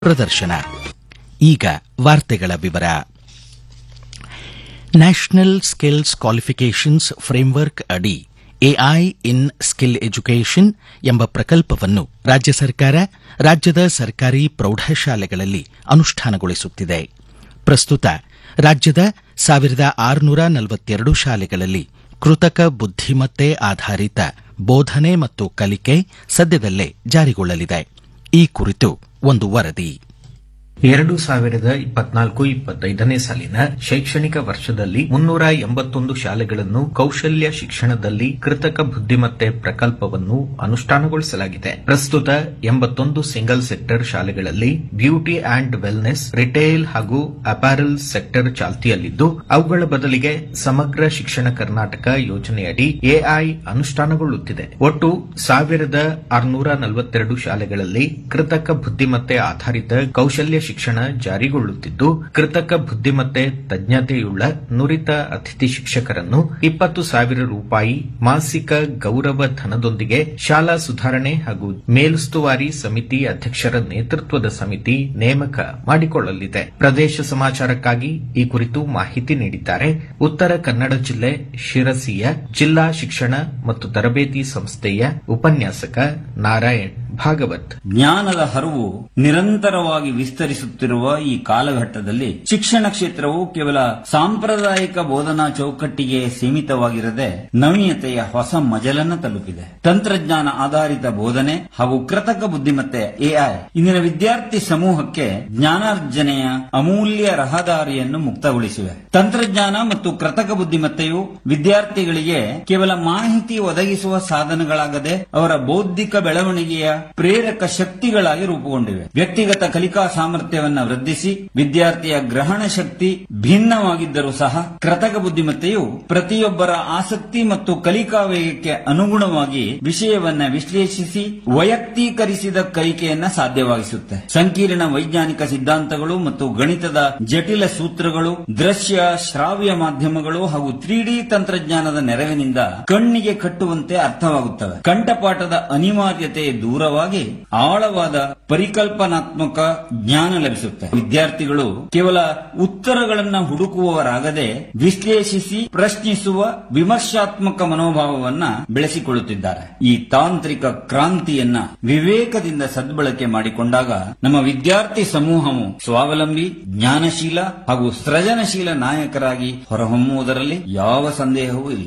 ಪ್ರದರ್ಶನ ಈಗ ವಾರ್ತೆಗಳ ವಿವರ ನ್ಯಾಷನಲ್ ಸ್ಕಿಲ್ಸ್ ಕ್ವಾಲಿಫಿಕೇಷನ್ಸ್ ಫ್ರೇಮ್ವರ್ಕ್ ಅಡಿ ಎಐ ಇನ್ ಸ್ಕಿಲ್ ಎಜುಕೇಷನ್ ಎಂಬ ಪ್ರಕಲ್ಪವನ್ನು ರಾಜ್ಯ ಸರ್ಕಾರ ರಾಜ್ಯದ ಸರ್ಕಾರಿ ಪ್ರೌಢಶಾಲೆಗಳಲ್ಲಿ ಅನುಷ್ಠಾನಗೊಳಿಸುತ್ತಿದೆ ಪ್ರಸ್ತುತ ರಾಜ್ಯದ ಸಾವಿರದ ಆರುನೂರ ನಲವತ್ತೆರಡು ಶಾಲೆಗಳಲ್ಲಿ ಕೃತಕ ಬುದ್ದಿಮತ್ತೆ ಆಧಾರಿತ ಬೋಧನೆ ಮತ್ತು ಕಲಿಕೆ ಸದ್ಯದಲ್ಲೇ ಜಾರಿಗೊಳ್ಳಲಿದೆ ಈ ಕುರಿತು ಒಂದು ವರದಿ ಎರಡು ಸಾವಿರದ ಇಪ್ಪತ್ನಾಲ್ಕು ಇಪ್ಪತ್ತೈದನೇ ಸಾಲಿನ ಶೈಕ್ಷಣಿಕ ವರ್ಷದಲ್ಲಿ ಮುನ್ನೂರ ಎಂಬತ್ತೊಂದು ಶಾಲೆಗಳನ್ನು ಕೌಶಲ್ಯ ಶಿಕ್ಷಣದಲ್ಲಿ ಕೃತಕ ಬುದ್ದಿಮತ್ತೆ ಪ್ರಕಲ್ಪವನ್ನು ಅನುಷ್ಠಾನಗೊಳಿಸಲಾಗಿದೆ ಪ್ರಸ್ತುತ ಎಂಬತ್ತೊಂದು ಸಿಂಗಲ್ ಸೆಕ್ಟರ್ ಶಾಲೆಗಳಲ್ಲಿ ಬ್ಯೂಟಿ ಅಂಡ್ ವೆಲ್ನೆಸ್ ರಿಟೇಲ್ ಹಾಗೂ ಅಪಾರಲ್ ಸೆಕ್ಟರ್ ಚಾಲ್ತಿಯಲ್ಲಿದ್ದು ಅವುಗಳ ಬದಲಿಗೆ ಸಮಗ್ರ ಶಿಕ್ಷಣ ಕರ್ನಾಟಕ ಯೋಜನೆಯಡಿ ಎಐ ಅನುಷ್ಠಾನಗೊಳ್ಳುತ್ತಿದೆ ಒಟ್ಟು ಸಾವಿರದ ಆರುನೂರ ನಲವತ್ತೆರಡು ಶಾಲೆಗಳಲ್ಲಿ ಕೃತಕ ಬುದ್ದಿಮತ್ತೆ ಆಧಾರಿತ ಕೌಶಲ್ಯ ಶಿಕ್ಷಣ ಜಾರಿಗೊಳ್ಳುತ್ತಿದ್ದು ಕೃತಕ ಬುದ್ದಿಮತ್ತೆ ತಜ್ಞತೆಯುಳ್ಳ ನುರಿತ ಅತಿಥಿ ಶಿಕ್ಷಕರನ್ನು ಇಪ್ಪತ್ತು ಸಾವಿರ ರೂಪಾಯಿ ಮಾಸಿಕ ಗೌರವ ಧನದೊಂದಿಗೆ ಶಾಲಾ ಸುಧಾರಣೆ ಹಾಗೂ ಮೇಲುಸ್ತುವಾರಿ ಸಮಿತಿ ಅಧ್ಯಕ್ಷರ ನೇತೃತ್ವದ ಸಮಿತಿ ನೇಮಕ ಮಾಡಿಕೊಳ್ಳಲಿದೆ ಪ್ರದೇಶ ಸಮಾಚಾರಕ್ಕಾಗಿ ಈ ಕುರಿತು ಮಾಹಿತಿ ನೀಡಿದ್ದಾರೆ ಉತ್ತರ ಕನ್ನಡ ಜಿಲ್ಲೆ ಶಿರಸಿಯ ಜಿಲ್ಲಾ ಶಿಕ್ಷಣ ಮತ್ತು ತರಬೇತಿ ಸಂಸ್ಥೆಯ ಉಪನ್ಯಾಸಕ ನಾರಾಯಣ್ ಭಾಗವತ್ ಜ್ಞಾನದ ಹರಿವು ನಿರಂತರವಾಗಿ ವಿಸ್ತರಿಸುತ್ತಿರುವ ಈ ಕಾಲಘಟ್ಟದಲ್ಲಿ ಶಿಕ್ಷಣ ಕ್ಷೇತ್ರವು ಕೇವಲ ಸಾಂಪ್ರದಾಯಿಕ ಬೋಧನಾ ಚೌಕಟ್ಟಿಗೆ ಸೀಮಿತವಾಗಿರದೆ ನವೀಯತೆಯ ಹೊಸ ಮಜಲನ್ನು ತಲುಪಿದೆ ತಂತ್ರಜ್ಞಾನ ಆಧಾರಿತ ಬೋಧನೆ ಹಾಗೂ ಕೃತಕ ಬುದ್ದಿಮತ್ತೆ ಎಐ ಇಂದಿನ ವಿದ್ಯಾರ್ಥಿ ಸಮೂಹಕ್ಕೆ ಜ್ಞಾನಾರ್ಜನೆಯ ಅಮೂಲ್ಯ ರಹದಾರಿಯನ್ನು ಮುಕ್ತಗೊಳಿಸಿವೆ ತಂತ್ರಜ್ಞಾನ ಮತ್ತು ಕೃತಕ ಬುದ್ದಿಮತ್ತೆಯು ವಿದ್ಯಾರ್ಥಿಗಳಿಗೆ ಕೇವಲ ಮಾಹಿತಿ ಒದಗಿಸುವ ಸಾಧನಗಳಾಗದೆ ಅವರ ಬೌದ್ಧಿಕ ಬೆಳವಣಿಗೆಯ ಪ್ರೇರಕ ಶಕ್ತಿಗಳಾಗಿ ರೂಪುಗೊಂಡಿವೆ ವ್ಯಕ್ತಿಗತ ಕಲಿಕಾ ಸಾಮರ್ಥ್ಯವನ್ನು ವೃದ್ಧಿಸಿ ವಿದ್ಯಾರ್ಥಿಯ ಗ್ರಹಣ ಶಕ್ತಿ ಭಿನ್ನವಾಗಿದ್ದರೂ ಸಹ ಕೃತಕ ಬುದ್ದಿಮತ್ತೆಯು ಪ್ರತಿಯೊಬ್ಬರ ಆಸಕ್ತಿ ಮತ್ತು ಕಲಿಕಾ ವೇಗಕ್ಕೆ ಅನುಗುಣವಾಗಿ ವಿಷಯವನ್ನ ವಿಶ್ಲೇಷಿಸಿ ವೈಯಕ್ತೀಕರಿಸಿದ ಕಲಿಕೆಯನ್ನ ಸಾಧ್ಯವಾಗಿಸುತ್ತೆ ಸಂಕೀರ್ಣ ವೈಜ್ಞಾನಿಕ ಸಿದ್ಧಾಂತಗಳು ಮತ್ತು ಗಣಿತದ ಜಟಿಲ ಸೂತ್ರಗಳು ದೃಶ್ಯ ಶ್ರಾವ್ಯ ಮಾಧ್ಯಮಗಳು ಹಾಗೂ ತ್ರೀ ಡಿ ತಂತ್ರಜ್ಞಾನದ ನೆರವಿನಿಂದ ಕಣ್ಣಿಗೆ ಕಟ್ಟುವಂತೆ ಅರ್ಥವಾಗುತ್ತವೆ ಕಂಠಪಾಠದ ಅನಿವಾರ್ಯತೆ ದೂರವಾಗಿ ಆಳವಾದ ಪರಿಕಲ್ಪನಾತ್ಮಕ ಜ್ಞಾನ ಲಭಿಸುತ್ತೆ ವಿದ್ಯಾರ್ಥಿಗಳು ಕೇವಲ ಉತ್ತರಗಳನ್ನ ಹುಡುಕುವವರಾಗದೆ ವಿಶ್ಲೇಷಿಸಿ ಪ್ರಶ್ನಿಸುವ ವಿಮರ್ಶಾತ್ಮಕ ಮನೋಭಾವವನ್ನ ಬೆಳೆಸಿಕೊಳ್ಳುತ್ತಿದ್ದಾರೆ ಈ ತಾಂತ್ರಿಕ ಕ್ರಾಂತಿಯನ್ನ ವಿವೇಕದಿಂದ ಸದ್ಬಳಕೆ ಮಾಡಿಕೊಂಡಾಗ ನಮ್ಮ ವಿದ್ಯಾರ್ಥಿ ಸಮೂಹವು ಸ್ವಾವಲಂಬಿ ಜ್ಞಾನಶೀಲ ಹಾಗೂ ಸೃಜನಶೀಲ ನಾಯಕರಾಗಿ ಹೊರಹೊಮ್ಮುವುದರಲ್ಲಿ ಯಾವ ಸಂದೇಹವೂ ಇಲ್ಲ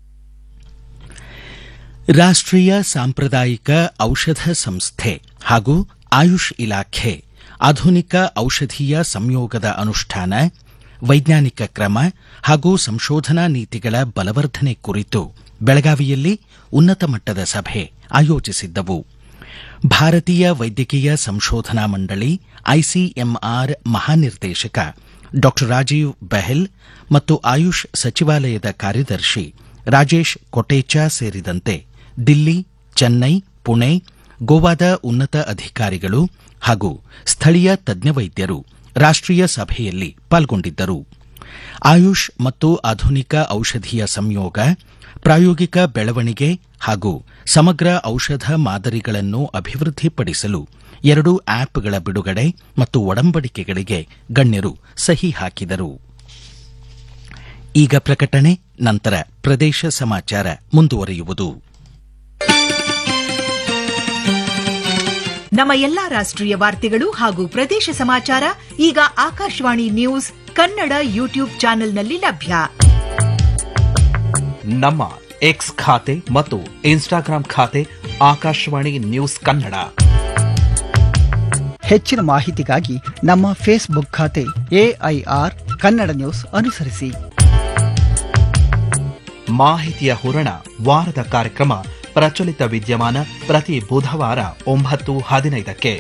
ರಾಷ್ಟ್ರೀಯ ಸಾಂಪ್ರದಾಯಿಕ ಔಷಧ ಸಂಸ್ಥೆ ಹಾಗೂ ಆಯುಷ್ ಇಲಾಖೆ ಆಧುನಿಕ ಔಷಧೀಯ ಸಂಯೋಗದ ಅನುಷ್ಠಾನ ವೈಜ್ಞಾನಿಕ ಕ್ರಮ ಹಾಗೂ ಸಂಶೋಧನಾ ನೀತಿಗಳ ಬಲವರ್ಧನೆ ಕುರಿತು ಬೆಳಗಾವಿಯಲ್ಲಿ ಉನ್ನತ ಮಟ್ಟದ ಸಭೆ ಆಯೋಜಿಸಿದ್ದವು ಭಾರತೀಯ ವೈದ್ಯಕೀಯ ಸಂಶೋಧನಾ ಮಂಡಳಿ ಐಸಿಎಂಆರ್ ಮಹಾನಿರ್ದೇಶಕ ಡಾ ರಾಜೀವ್ ಬೆಹೆಲ್ ಮತ್ತು ಆಯುಷ್ ಸಚಿವಾಲಯದ ಕಾರ್ಯದರ್ಶಿ ರಾಜೇಶ್ ಕೊಟೇಚಾ ಸೇರಿದಂತೆ ದಿಲ್ಲಿ ಚೆನ್ನೈ ಪುಣೆ ಗೋವಾದ ಉನ್ನತ ಅಧಿಕಾರಿಗಳು ಹಾಗೂ ಸ್ಥಳೀಯ ತಜ್ಞ ವೈದ್ಯರು ರಾಷ್ಟ್ರೀಯ ಸಭೆಯಲ್ಲಿ ಪಾಲ್ಗೊಂಡಿದ್ದರು ಆಯುಷ್ ಮತ್ತು ಆಧುನಿಕ ಔಷಧೀಯ ಸಂಯೋಗ ಪ್ರಾಯೋಗಿಕ ಬೆಳವಣಿಗೆ ಹಾಗೂ ಸಮಗ್ರ ಔಷಧ ಮಾದರಿಗಳನ್ನು ಅಭಿವೃದ್ಧಿಪಡಿಸಲು ಎರಡು ಆಪ್ಗಳ ಬಿಡುಗಡೆ ಮತ್ತು ಒಡಂಬಡಿಕೆಗಳಿಗೆ ಗಣ್ಯರು ಸಹಿ ಹಾಕಿದರು ಈಗ ಪ್ರಕಟಣೆ ನಂತರ ಪ್ರದೇಶ ಸಮಾಚಾರ ಮುಂದುವರಿಯುವುದು ನಮ್ಮ ಎಲ್ಲಾ ರಾಷ್ಟ್ರೀಯ ವಾರ್ತೆಗಳು ಹಾಗೂ ಪ್ರದೇಶ ಸಮಾಚಾರ ಈಗ ಆಕಾಶವಾಣಿ ನ್ಯೂಸ್ ಕನ್ನಡ ಯೂಟ್ಯೂಬ್ ಚಾನೆಲ್ನಲ್ಲಿ ಲಭ್ಯ ನಮ್ಮ ಎಕ್ಸ್ ಖಾತೆ ಮತ್ತು ಇನ್ಸ್ಟಾಗ್ರಾಂ ಖಾತೆ ಆಕಾಶವಾಣಿ ನ್ಯೂಸ್ ಕನ್ನಡ ಹೆಚ್ಚಿನ ಮಾಹಿತಿಗಾಗಿ ನಮ್ಮ ಫೇಸ್ಬುಕ್ ಖಾತೆ ಎಐಆರ್ ಕನ್ನಡ ನ್ಯೂಸ್ ಅನುಸರಿಸಿ ಮಾಹಿತಿಯ ಹೂರಣ ವಾರದ ಕಾರ್ಯಕ್ರಮ ಪ್ರಚಲಿತ ವಿದ್ಯಮಾನ ಪ್ರತಿ ಬುಧವಾರ ಒಂಬತ್ತು ಹದಿನೈದಕ್ಕೆ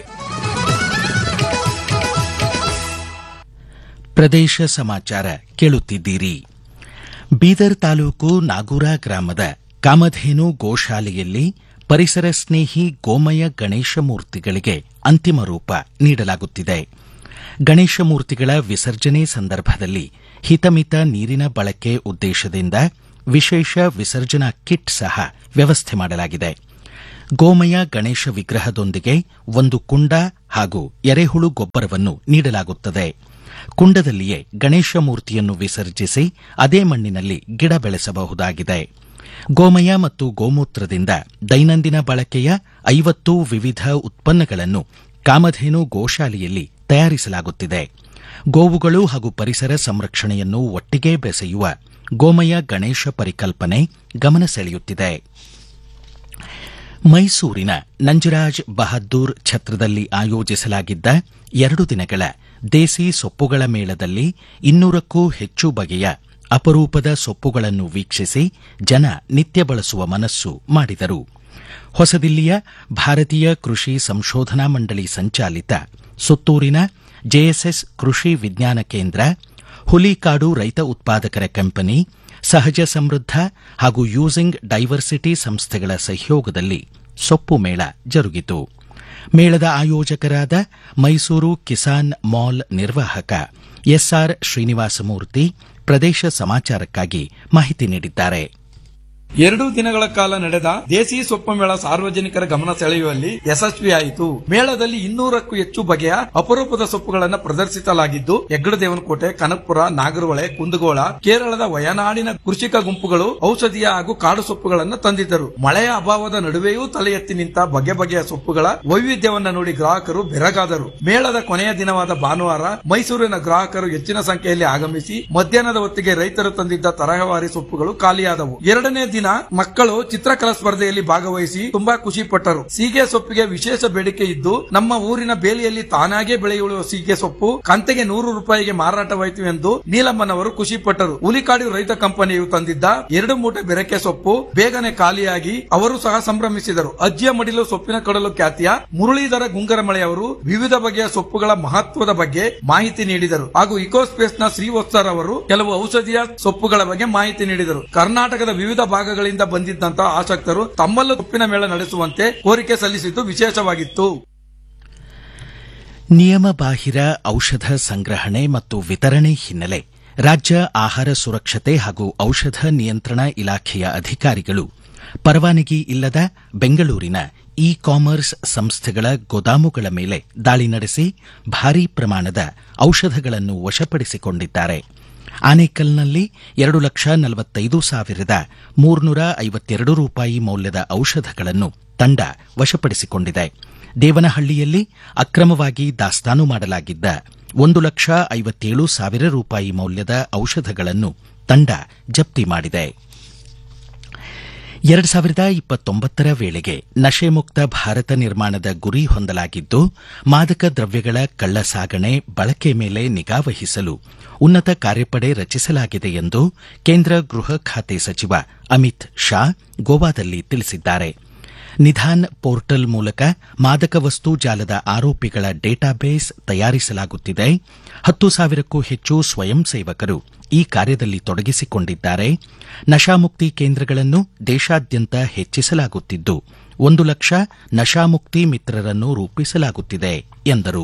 ಪ್ರದೇಶ ಸಮಾಚಾರ ಕೇಳುತ್ತಿದ್ದೀರಿ ಬೀದರ್ ತಾಲೂಕು ನಾಗೂರ ಗ್ರಾಮದ ಕಾಮಧೇನು ಗೋಶಾಲೆಯಲ್ಲಿ ಪರಿಸರ ಸ್ನೇಹಿ ಗೋಮಯ ಗಣೇಶ ಮೂರ್ತಿಗಳಿಗೆ ಅಂತಿಮ ರೂಪ ನೀಡಲಾಗುತ್ತಿದೆ ಗಣೇಶ ಮೂರ್ತಿಗಳ ವಿಸರ್ಜನೆ ಸಂದರ್ಭದಲ್ಲಿ ಹಿತಮಿತ ನೀರಿನ ಬಳಕೆ ಉದ್ದೇಶದಿಂದ ವಿಶೇಷ ವಿಸರ್ಜನಾ ಕಿಟ್ ಸಹ ವ್ಯವಸ್ಥೆ ಮಾಡಲಾಗಿದೆ ಗೋಮಯ ಗಣೇಶ ವಿಗ್ರಹದೊಂದಿಗೆ ಒಂದು ಕುಂಡ ಹಾಗೂ ಎರೆಹುಳು ಗೊಬ್ಬರವನ್ನು ನೀಡಲಾಗುತ್ತದೆ ಕುಂಡದಲ್ಲಿಯೇ ಗಣೇಶ ಮೂರ್ತಿಯನ್ನು ವಿಸರ್ಜಿಸಿ ಅದೇ ಮಣ್ಣಿನಲ್ಲಿ ಗಿಡ ಬೆಳೆಸಬಹುದಾಗಿದೆ ಗೋಮಯ ಮತ್ತು ಗೋಮೂತ್ರದಿಂದ ದೈನಂದಿನ ಬಳಕೆಯ ಐವತ್ತು ವಿವಿಧ ಉತ್ಪನ್ನಗಳನ್ನು ಕಾಮಧೇನು ಗೋಶಾಲೆಯಲ್ಲಿ ತಯಾರಿಸಲಾಗುತ್ತಿದೆ ಗೋವುಗಳು ಹಾಗೂ ಪರಿಸರ ಸಂರಕ್ಷಣೆಯನ್ನು ಒಟ್ಟಿಗೆ ಬೆಸೆಯುವ ಗೋಮಯ ಗಣೇಶ ಪರಿಕಲ್ಪನೆ ಗಮನ ಸೆಳೆಯುತ್ತಿದೆ ಮೈಸೂರಿನ ನಂಜರಾಜ್ ಬಹದ್ದೂರ್ ಛತ್ರದಲ್ಲಿ ಆಯೋಜಿಸಲಾಗಿದ್ದ ಎರಡು ದಿನಗಳ ದೇಸಿ ಸೊಪ್ಪುಗಳ ಮೇಳದಲ್ಲಿ ಇನ್ನೂರಕ್ಕೂ ಹೆಚ್ಚು ಬಗೆಯ ಅಪರೂಪದ ಸೊಪ್ಪುಗಳನ್ನು ವೀಕ್ಷಿಸಿ ಜನ ನಿತ್ಯ ಬಳಸುವ ಮನಸ್ಸು ಮಾಡಿದರು ಹೊಸದಿಲ್ಲಿಯ ಭಾರತೀಯ ಕೃಷಿ ಸಂಶೋಧನಾ ಮಂಡಳಿ ಸಂಚಾಲಿತ ಸುತ್ತೂರಿನ ಜೆಎಸ್ಎಸ್ ಕೃಷಿ ವಿಜ್ಞಾನ ಕೇಂದ್ರ ಹುಲಿಕಾಡು ರೈತ ಉತ್ಪಾದಕರ ಕಂಪನಿ ಸಹಜ ಸಮೃದ್ಧ ಹಾಗೂ ಯೂಸಿಂಗ್ ಡೈವರ್ಸಿಟಿ ಸಂಸ್ಥೆಗಳ ಸಹಯೋಗದಲ್ಲಿ ಸೊಪ್ಪು ಮೇಳ ಜರುಗಿತು ಮೇಳದ ಆಯೋಜಕರಾದ ಮೈಸೂರು ಕಿಸಾನ್ ಮಾಲ್ ನಿರ್ವಾಹಕ ಎಸ್ಆರ್ ಶ್ರೀನಿವಾಸಮೂರ್ತಿ ಪ್ರದೇಶ ಸಮಾಚಾರಕ್ಕಾಗಿ ಮಾಹಿತಿ ನೀಡಿದ್ದಾರೆ ಎರಡು ದಿನಗಳ ಕಾಲ ನಡೆದ ದೇಸಿ ಸೊಪ್ಪು ಮೇಳ ಸಾರ್ವಜನಿಕರ ಗಮನ ಸೆಳೆಯುವಲ್ಲಿ ಯಶಸ್ವಿಯಾಯಿತು ಮೇಳದಲ್ಲಿ ಇನ್ನೂರಕ್ಕೂ ಹೆಚ್ಚು ಬಗೆಯ ಅಪರೂಪದ ಸೊಪ್ಪುಗಳನ್ನು ಪ್ರದರ್ಶಿಸಲಾಗಿದ್ದು ಹೆಗ್ಗಡದೇವನಕೋಟೆ ಕನಕಪುರ ನಾಗರಹೊಳೆ ಕುಂದಗೋಳ ಕೇರಳದ ವಯನಾಡಿನ ಕೃಷಿಕ ಗುಂಪುಗಳು ಔಷಧೀಯ ಹಾಗೂ ಕಾಡು ಸೊಪ್ಪುಗಳನ್ನು ತಂದಿದ್ದರು ಮಳೆಯ ಅಭಾವದ ನಡುವೆಯೂ ತಲೆ ಎತ್ತಿ ನಿಂತ ಬಗೆ ಬಗೆಯ ಸೊಪ್ಪುಗಳ ವೈವಿಧ್ಯವನ್ನ ನೋಡಿ ಗ್ರಾಹಕರು ಬೆರಗಾದರು ಮೇಳದ ಕೊನೆಯ ದಿನವಾದ ಭಾನುವಾರ ಮೈಸೂರಿನ ಗ್ರಾಹಕರು ಹೆಚ್ಚಿನ ಸಂಖ್ಯೆಯಲ್ಲಿ ಆಗಮಿಸಿ ಮಧ್ಯಾಹ್ನದ ಹೊತ್ತಿಗೆ ರೈತರು ತಂದಿದ್ದ ತರಹವಾರಿ ಸೊಪ್ಪುಗಳು ಖಾಲಿಯಾದವು ಎರಡನೇ ದಿನ ಮಕ್ಕಳು ಚಿತ್ರಕಲಾ ಸ್ಪರ್ಧೆಯಲ್ಲಿ ಭಾಗವಹಿಸಿ ತುಂಬಾ ಖುಷಿ ಪಟ್ಟರು ಸೀಗೆ ಸೊಪ್ಪಿಗೆ ವಿಶೇಷ ಬೇಡಿಕೆ ಇದ್ದು ನಮ್ಮ ಊರಿನ ಬೇಲಿಯಲ್ಲಿ ತಾನಾಗೇ ಬೆಳೆಯುವ ಸೀಗೆ ಸೊಪ್ಪು ಕಂತೆಗೆ ನೂರು ರೂಪಾಯಿಗೆ ಮಾರಾಟವಾಯಿತು ಎಂದು ನೀಲಮ್ಮನವರು ಖುಷಿ ಪಟ್ಟರು ಹುಲಿಕಾಡು ರೈತ ಕಂಪನಿಯು ತಂದಿದ್ದ ಎರಡು ಮೂಟೆ ಬೆರಕೆ ಸೊಪ್ಪು ಬೇಗನೆ ಖಾಲಿಯಾಗಿ ಅವರು ಸಹ ಸಂಭ್ರಮಿಸಿದರು ಅಜ್ಜಿಯ ಮಡಿಲು ಸೊಪ್ಪಿನ ಕಡಲು ಖ್ಯಾತಿಯ ಮುರಳೀಧರ ಗುಂಗರಮಳೆಯವರು ವಿವಿಧ ಬಗೆಯ ಸೊಪ್ಪುಗಳ ಮಹತ್ವದ ಬಗ್ಗೆ ಮಾಹಿತಿ ನೀಡಿದರು ಹಾಗೂ ಇಕೋಸ್ಪೇಸ್ ನ ಶ್ರೀವತ್ಸರ್ ಅವರು ಕೆಲವು ಔಷಧೀಯ ಸೊಪ್ಪುಗಳ ಬಗ್ಗೆ ಮಾಹಿತಿ ನೀಡಿದರು ಕರ್ನಾಟಕದ ವಿವಿಧ ಭಾಗಗಳಿಂದ ಬಂದಿದ್ದಂತಹ ಆಸಕ್ತರು ತಮ್ಮಲ್ಲೂ ಸೊಪ್ಪಿನ ಮೇಳ ನಡೆಸುವಂತೆ ಕೋರಿಕೆ ಸಲ್ಲಿಸಿದ್ದು ವಿಶೇಷವಾಗಿತ್ತು ನಿಯಮಬಾಹಿರ ಔಷಧ ಸಂಗ್ರಹಣೆ ಮತ್ತು ವಿತರಣೆ ಹಿನ್ನೆಲೆ ರಾಜ್ಯ ಆಹಾರ ಸುರಕ್ಷತೆ ಹಾಗೂ ಔಷಧ ನಿಯಂತ್ರಣ ಇಲಾಖೆಯ ಅಧಿಕಾರಿಗಳು ಪರವಾನಗಿ ಇಲ್ಲದ ಬೆಂಗಳೂರಿನ ಇ ಕಾಮರ್ಸ್ ಸಂಸ್ಥೆಗಳ ಗೋದಾಮುಗಳ ಮೇಲೆ ದಾಳಿ ನಡೆಸಿ ಭಾರೀ ಪ್ರಮಾಣದ ಔಷಧಗಳನ್ನು ವಶಪಡಿಸಿಕೊಂಡಿದ್ದಾರೆ ಆನೇಕಲ್ನಲ್ಲಿ ಎರಡು ಲಕ್ಷ ನಲವತ್ತೈದು ಸಾವಿರದ ಮೂರ್ನೂರ ಐವತ್ತೆರಡು ರೂಪಾಯಿ ಮೌಲ್ಯದ ಔಷಧಗಳನ್ನು ತಂಡ ವಶಪಡಿಸಿಕೊಂಡಿದೆ ದೇವನಹಳ್ಳಿಯಲ್ಲಿ ಅಕ್ರಮವಾಗಿ ದಾಸ್ತಾನು ಮಾಡಲಾಗಿದ್ದ ಒಂದು ಲಕ್ಷ ಐವತ್ತೇಳು ಸಾವಿರ ರೂಪಾಯಿ ಮೌಲ್ಯದ ಔಷಧಗಳನ್ನು ತಂಡ ಜಪ್ತಿ ಮಾಡಿದೆ ಎರಡು ಸಾವಿರದ ಇಪ್ಪತ್ತೊಂಬತ್ತರ ವೇಳೆಗೆ ನಶೆಮುಕ್ತ ಭಾರತ ನಿರ್ಮಾಣದ ಗುರಿ ಹೊಂದಲಾಗಿದ್ದು ಮಾದಕ ದ್ರವ್ಯಗಳ ಕಳ್ಳ ಸಾಗಣೆ ಬಳಕೆ ಮೇಲೆ ನಿಗಾವಹಿಸಲು ಉನ್ನತ ಕಾರ್ಯಪಡೆ ರಚಿಸಲಾಗಿದೆ ಎಂದು ಕೇಂದ್ರ ಗೃಹ ಖಾತೆ ಸಚಿವ ಅಮಿತ್ ಶಾ ಗೋವಾದಲ್ಲಿ ತಿಳಿಸಿದ್ದಾರೆ ನಿಧಾನ್ ಪೋರ್ಟಲ್ ಮೂಲಕ ಮಾದಕ ವಸ್ತು ಜಾಲದ ಆರೋಪಿಗಳ ಡೇಟಾಬೇಸ್ ತಯಾರಿಸಲಾಗುತ್ತಿದೆ ಹತ್ತು ಸಾವಿರಕ್ಕೂ ಹೆಚ್ಚು ಸ್ವಯಂ ಸೇವಕರು ಈ ಕಾರ್ಯದಲ್ಲಿ ತೊಡಗಿಸಿಕೊಂಡಿದ್ದಾರೆ ನಶಾಮುಕ್ತಿ ಕೇಂದ್ರಗಳನ್ನು ದೇಶಾದ್ಯಂತ ಹೆಚ್ಚಿಸಲಾಗುತ್ತಿದ್ದು ಒಂದು ಲಕ್ಷ ನಶಾಮುಕ್ತಿ ಮಿತ್ರರನ್ನು ರೂಪಿಸಲಾಗುತ್ತಿದೆ ಎಂದರು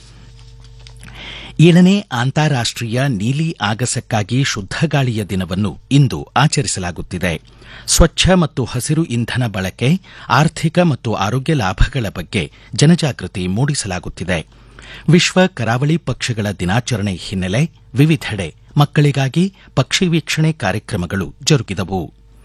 ಏಳನೇ ಅಂತಾರಾಷ್ಟೀಯ ನೀಲಿ ಆಗಸಕ್ಕಾಗಿ ಶುದ್ಧ ಗಾಳಿಯ ದಿನವನ್ನು ಇಂದು ಆಚರಿಸಲಾಗುತ್ತಿದೆ ಸ್ವಚ್ಛ ಮತ್ತು ಹಸಿರು ಇಂಧನ ಬಳಕೆ ಆರ್ಥಿಕ ಮತ್ತು ಆರೋಗ್ಯ ಲಾಭಗಳ ಬಗ್ಗೆ ಜನಜಾಗೃತಿ ಮೂಡಿಸಲಾಗುತ್ತಿದೆ ವಿಶ್ವ ಕರಾವಳಿ ಪಕ್ಷಿಗಳ ದಿನಾಚರಣೆ ಹಿನ್ನೆಲೆ ವಿವಿಧೆಡೆ ಮಕ್ಕಳಿಗಾಗಿ ಪಕ್ಷಿ ವೀಕ್ಷಣೆ ಕಾರ್ಯಕ್ರಮಗಳು ಜರುಗಿದವು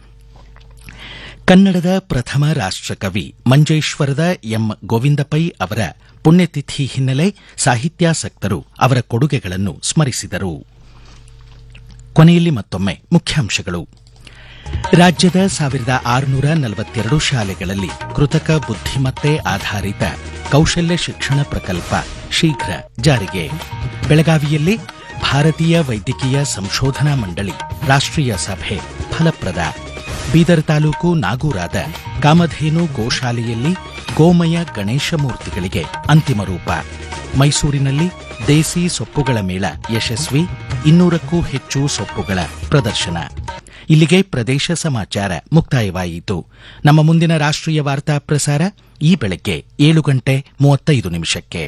ಕನ್ನಡದ ಪ್ರಥಮ ರಾಷ್ಟಕವಿ ಮಂಜೇಶ್ವರದ ಎಂ ಗೋವಿಂದ ಪೈ ಅವರ ಪುಣ್ಯತಿಥಿ ಹಿನ್ನೆಲೆ ಸಾಹಿತ್ಯಾಸಕ್ತರು ಅವರ ಕೊಡುಗೆಗಳನ್ನು ಸ್ಮರಿಸಿದರು ಕೊನೆಯಲ್ಲಿ ಮತ್ತೊಮ್ಮೆ ಮುಖ್ಯಾಂಶಗಳು ರಾಜ್ಯದ ಸಾವಿರದ ಆರುನೂರ ನಲವತ್ತೆರಡು ಶಾಲೆಗಳಲ್ಲಿ ಕೃತಕ ಬುದ್ಧಿಮತ್ತೆ ಆಧಾರಿತ ಕೌಶಲ್ಯ ಶಿಕ್ಷಣ ಪ್ರಕಲ್ಪ ಶೀಘ್ರ ಜಾರಿಗೆ ಬೆಳಗಾವಿಯಲ್ಲಿ ಭಾರತೀಯ ವೈದ್ಯಕೀಯ ಸಂಶೋಧನಾ ಮಂಡಳಿ ರಾಷ್ಟ್ರೀಯ ಸಭೆ ಫಲಪ್ರದ ಬೀದರ್ ತಾಲೂಕು ನಾಗೂರಾದ ಕಾಮಧೇನು ಗೋಶಾಲೆಯಲ್ಲಿ ಗೋಮಯ ಗಣೇಶ ಮೂರ್ತಿಗಳಿಗೆ ಅಂತಿಮ ರೂಪ ಮೈಸೂರಿನಲ್ಲಿ ದೇಸಿ ಸೊಪ್ಪುಗಳ ಮೇಳ ಯಶಸ್ವಿ ಇನ್ನೂರಕ್ಕೂ ಹೆಚ್ಚು ಸೊಪ್ಪುಗಳ ಪ್ರದರ್ಶನ ಇಲ್ಲಿಗೆ ಪ್ರದೇಶ ಸಮಾಚಾರ ಮುಕ್ತಾಯವಾಯಿತು ನಮ್ಮ ಮುಂದಿನ ರಾಷ್ಟ್ರೀಯ ವಾರ್ತಾ ಪ್ರಸಾರ ಈ ಬೆಳಗ್ಗೆ ಏಳು ಗಂಟೆ ಮೂವತ್ತೈದು ನಿಮಿಷಕ್ಕೆ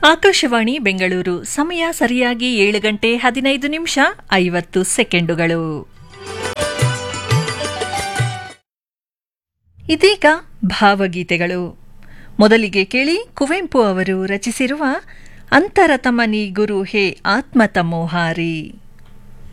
ಆಕಾಶವಾಣಿ ಬೆಂಗಳೂರು ಸಮಯ ಸರಿಯಾಗಿ ಏಳು ಗಂಟೆ ಹದಿನೈದು ನಿಮಿಷ ಐವತ್ತು ಸೆಕೆಂಡುಗಳು ಇದೀಗ ಭಾವಗೀತೆಗಳು ಮೊದಲಿಗೆ ಕೇಳಿ ಕುವೆಂಪು ಅವರು ರಚಿಸಿರುವ ಅಂತರತಮನಿ ಗುರು ಹೇ ಆತ್ಮತಮೋಹಾರಿ